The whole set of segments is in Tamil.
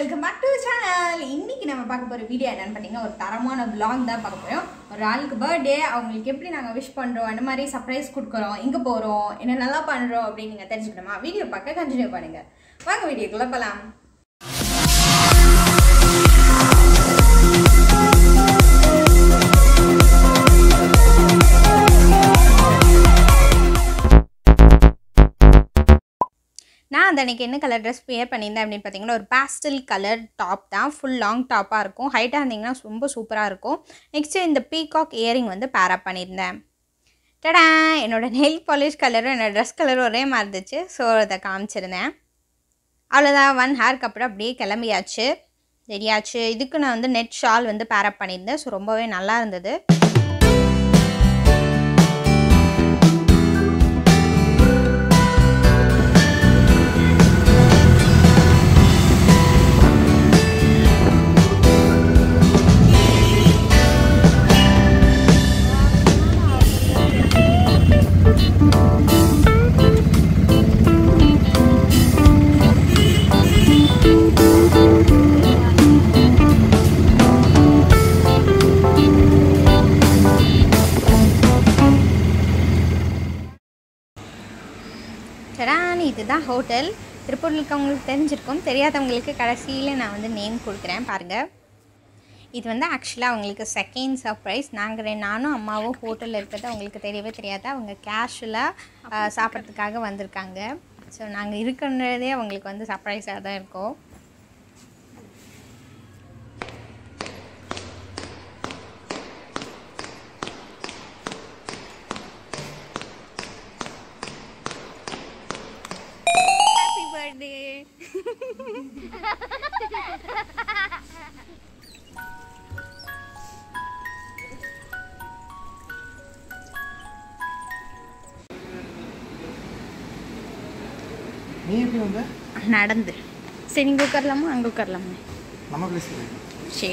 வெல்கம் பேக் டு சேனல் இன்னைக்கு நம்ம பார்க்க போகிற வீடியோ என்னன்னு பார்த்தீங்கன்னா ஒரு தரமான vlog தான் பார்க்க போகிறோம் ஒரு ஆளுக்கு பர்த்டே அவங்களுக்கு எப்படி நாங்கள் விஷ் பண்ணுறோம் அந்த மாதிரி சர்ப்ரைஸ் கொடுக்குறோம் எங்கே போகிறோம் என்ன நல்லா பண்ணுறோம் அப்படின்னு நீங்கள் தெரிஞ்சுக்கணுமா வீடியோ பார்க்க கண்டினியூ பண்ணுங்க வாங்க வீடியோக்குள்ளே போகலாம் நான் அந்த அன்றைக்கி என்ன கலர் ட்ரெஸ் வியர் பண்ணியிருந்தேன் அப்படின்னு பார்த்தீங்கன்னா ஒரு பேஸ்டல் கலர் டாப் தான் ஃபுல் லாங் டாப்பாக இருக்கும் ஹைட்டாக இருந்தீங்கன்னா ரொம்ப சூப்பராக இருக்கும் நெக்ஸ்ட்டு இந்த பீகாக் இயரிங் வந்து பேரப் பண்ணியிருந்தேன் டடா என்னோடய நெயில் பாலிஷ் கலரும் என்னோடய ட்ரெஸ் கலரும் ஒரே மாதிரி இருந்துச்சு ஸோ அதை காமிச்சிருந்தேன் அவ்வளோதான் ஒன் ஹேர்க்கு அப்புறம் அப்படியே கிளம்பியாச்சு ரெடியாச்சு இதுக்கு நான் வந்து நெட் ஷால் வந்து பேரப் பண்ணியிருந்தேன் ஸோ ரொம்பவே நல்லா இருந்தது சடான் இதுதான் ஹோட்டல் திருப்பூரில் இருக்கவங்களுக்கு தெரிஞ்சிருக்கும் தெரியாதவங்களுக்கு கடைசியில் நான் வந்து நேம் கொடுக்குறேன் பாருங்கள் இது வந்து ஆக்சுவலாக அவங்களுக்கு செகண்ட் சர்ப்ரைஸ் நாங்கள் நானும் அம்மாவும் ஹோட்டலில் இருக்கிறது அவங்களுக்கு தெரியவே தெரியாது அவங்க கேஷுவலாக சாப்பிட்றதுக்காக வந்திருக்காங்க ஸோ நாங்கள் இருக்கிறதே அவங்களுக்கு வந்து சர்ப்ரைஸாக தான் இருக்கோம் ஹாப்பி பர்த்டே நீ எப்படி வந்த நடந்து சரி இங்கே உட்காரலாமா அங்கே உட்காரலாமா நம்ம பேசுகிறேன் சரி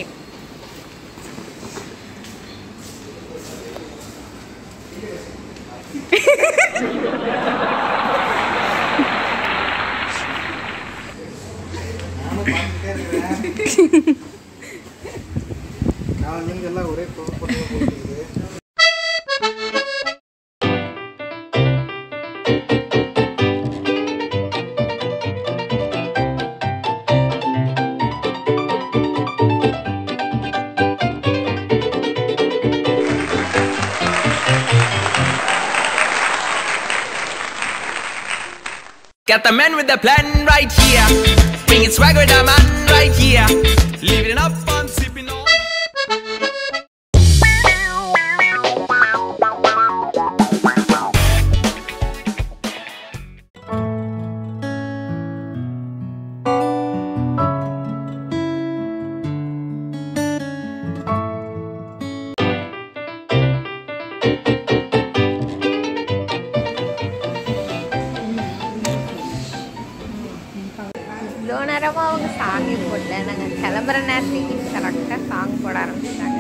நானும் பார்த்துட்டே இருக்கிறேன் நான் நீங்கள் எல்லாம் ஒரே போட்டு போட்டுருக்குது Got the man with the plan right here. Bringing swag with the man right here. Living it up and sipping on. இவ்வளோ நேரமாக அவங்க சாங்கே போடல நாங்கள் கிளம்புற நேரத்துக்கு கரெக்டாக சாங் போட ஆரம்பிச்சிட்டாங்க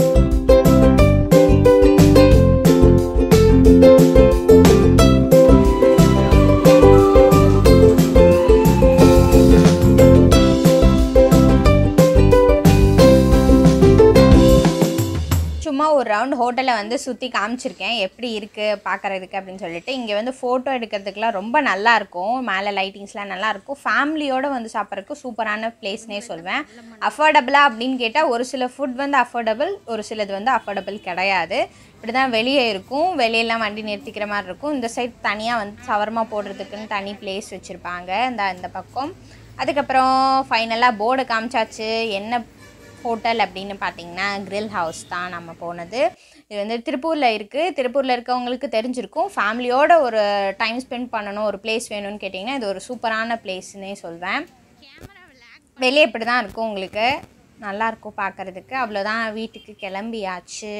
சும்மா ஒரு ரவுண்ட் ஹோட்டலை வந்து சுற்றி காமிச்சிருக்கேன் எப்படி இருக்குது பார்க்குறதுக்கு அப்படின்னு சொல்லிட்டு இங்கே வந்து ஃபோட்டோ எடுக்கிறதுக்குலாம் ரொம்ப நல்லா இருக்கும் மேலே லைட்டிங்ஸ்லாம் நல்லா இருக்கும் ஃபேமிலியோடு வந்து சாப்பிட்றதுக்கு சூப்பரான பிளேஸ்னே சொல்வேன் அஃபோர்டபுளா அப்படின்னு கேட்டால் ஒரு சில ஃபுட் வந்து அஃபோர்டபுள் ஒரு சிலது வந்து அஃபோர்டபுள் கிடையாது இப்படி தான் வெளியே இருக்கும் வெளியெல்லாம் வண்டி நிறுத்திக்கிற மாதிரி இருக்கும் இந்த சைட் தனியாக வந்து சவர்மா போடுறதுக்குன்னு தனி பிளேஸ் வச்சுருப்பாங்க இந்த இந்த பக்கம் அதுக்கப்புறம் ஃபைனலாக போர்டு காமிச்சாச்சு என்ன ஹோட்டல் அப்படின்னு பார்த்தீங்கன்னா grill ஹவுஸ் தான் நம்ம போனது இது வந்து திருப்பூரில் இருக்குது திருப்பூரில் இருக்கவங்களுக்கு தெரிஞ்சிருக்கும் ஃபேமிலியோட ஒரு டைம் ஸ்பெண்ட் பண்ணணும் ஒரு பிளேஸ் வேணும்னு கேட்டிங்கன்னா இது ஒரு சூப்பரான பிளேஸ்னே சொல்வேன் வெளியே இப்படி தான் இருக்கும் உங்களுக்கு நல்லாயிருக்கும் பார்க்குறதுக்கு அவ்வளோதான் வீட்டுக்கு கிளம்பியாச்சு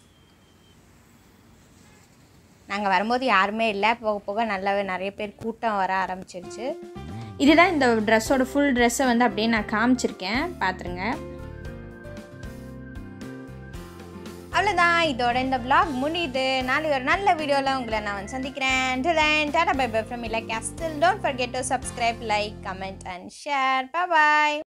நாங்கள் வரும்போது யாருமே இல்லை போக போக நல்லாவே நிறைய பேர் கூட்டம் வர ஆரம்பிச்சிருச்சு இதுதான் இந்த ட்ரெஸ்ஸோட ஃபுல் ட்ரெஸ்ஸை வந்து அப்படியே நான் காமிச்சிருக்கேன் பார்த்துருங்க அவ்வளோதான் இதோட இந்த vlog முடியுது நாளைக்கு ஒரு நல்ல வீடியோவில் உங்களை நான் வந்து சந்திக்கிறேன் Till then, tata bye bye from இல்லை castle don't forget to subscribe like comment and share bye